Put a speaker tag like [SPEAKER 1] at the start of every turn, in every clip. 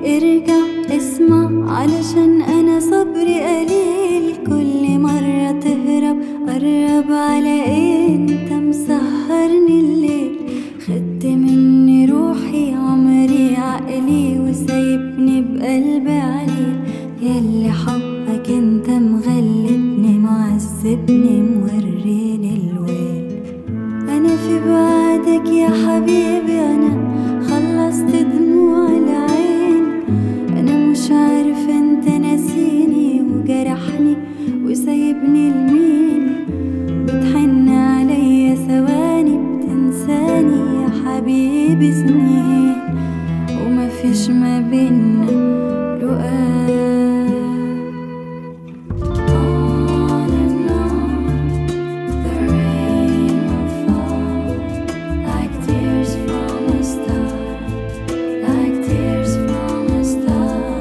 [SPEAKER 1] ارجع اسمع علشان انا صبري قليل كل مرة تهرب قرب على ايه انت مسهرني الليل خدت مني روحي عمري عقلي وسايبني بقلبي عليل ياللي حبك انت مغلبني معذبني موريني الويل انا في بعدك يا حبيبي انا خلصت دموع العين انا مش عارف انت ناسيني وجرحني وسايبني لمين بتحن عليا ثواني بتنساني يا حبيبي سنين ومفيش ما بينا لقاء On and on, the rain will fall like tears from a star, like tears from a star.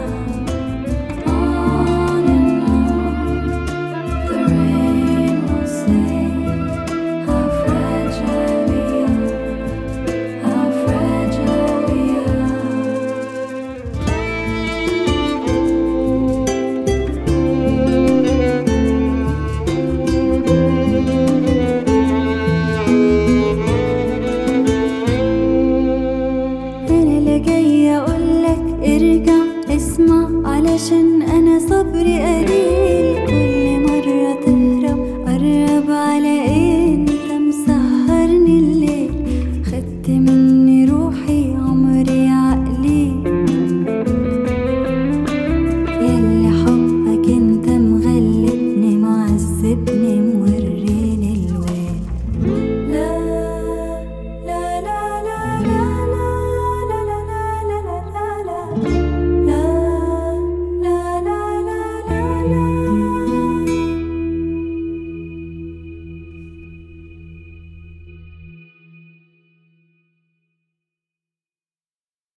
[SPEAKER 1] On and on, the rain will say how fragile we are, how fragile we are. انا لا جاي اقولك ارجع اسمع علشان انا صبري قليل كل مرة تهرب قرب على ايه